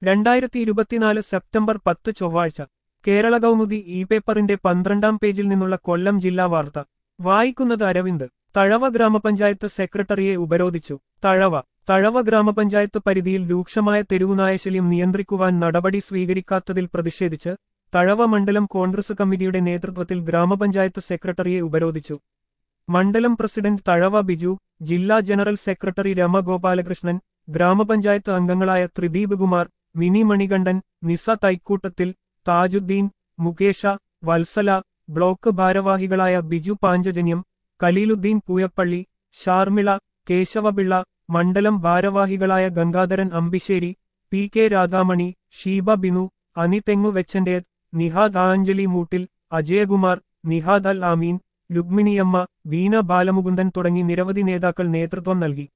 രണ്ടായിരത്തി ഇരുപത്തിനാല് സെപ്റ്റംബർ പത്ത് ചൊവ്വാഴ്ച കേരള കൗമുദി ഇ പേപ്പറിന്റെ പന്ത്രണ്ടാം പേജിൽ നിന്നുള്ള കൊല്ലം ജില്ലാ വാർത്ത വായിക്കുന്നത് അരവിന്ദ് തഴവ ഗ്രാമപഞ്ചായത്ത് സെക്രട്ടറിയെ ഉപരോധിച്ചു തഴവ തഴവ ഗ്രാമപഞ്ചായത്ത് പരിധിയിൽ രൂക്ഷമായ തെരുവുനായശല്യം നിയന്ത്രിക്കുവാൻ നടപടി സ്വീകരിക്കാത്തതിൽ പ്രതിഷേധിച്ച് തഴവ മണ്ഡലം കോൺഗ്രസ് കമ്മിറ്റിയുടെ നേതൃത്വത്തിൽ ഗ്രാമപഞ്ചായത്ത് സെക്രട്ടറിയെ ഉപരോധിച്ചു മണ്ഡലം പ്രസിഡന്റ് തഴവ ബിജു ജില്ലാ ജനറൽ സെക്രട്ടറി രമ ഗോപാലകൃഷ്ണൻ ഗ്രാമപഞ്ചായത്ത് അംഗങ്ങളായ ത്രിദീപ് കുമാർ മിനി മണികണ്ഠൻ നിസ തൈക്കൂട്ടത്തിൽ താജുദ്ദീൻ മുകേഷ വത്സല ബ്ലോക്ക് ഭാരവാഹികളായ ബിജു പാഞ്ചജന്യം കലീലുദ്ദീൻ പൂയപ്പള്ളി ഷാർമിള കേശവപിള്ള മണ്ഡലം ഭാരവാഹികളായ ഗംഗാധരൻ അമ്പിശ്ശേരി പി കെ രാധാമണി ഷീബ ബിനു അനി തെങ്ങു വെച്ചന്റെ നിഹാദ് ആഞ്ജലി മൂട്ടിൽ അജയകുമാർ നിഹാദ് അൽ ആമീൻ രുക്മിണിയമ്മ വീണ ബാലമുകുന്ദൻ തുടങ്ങി നിരവധി നേതാക്കൾ നേതൃത്വം നൽകി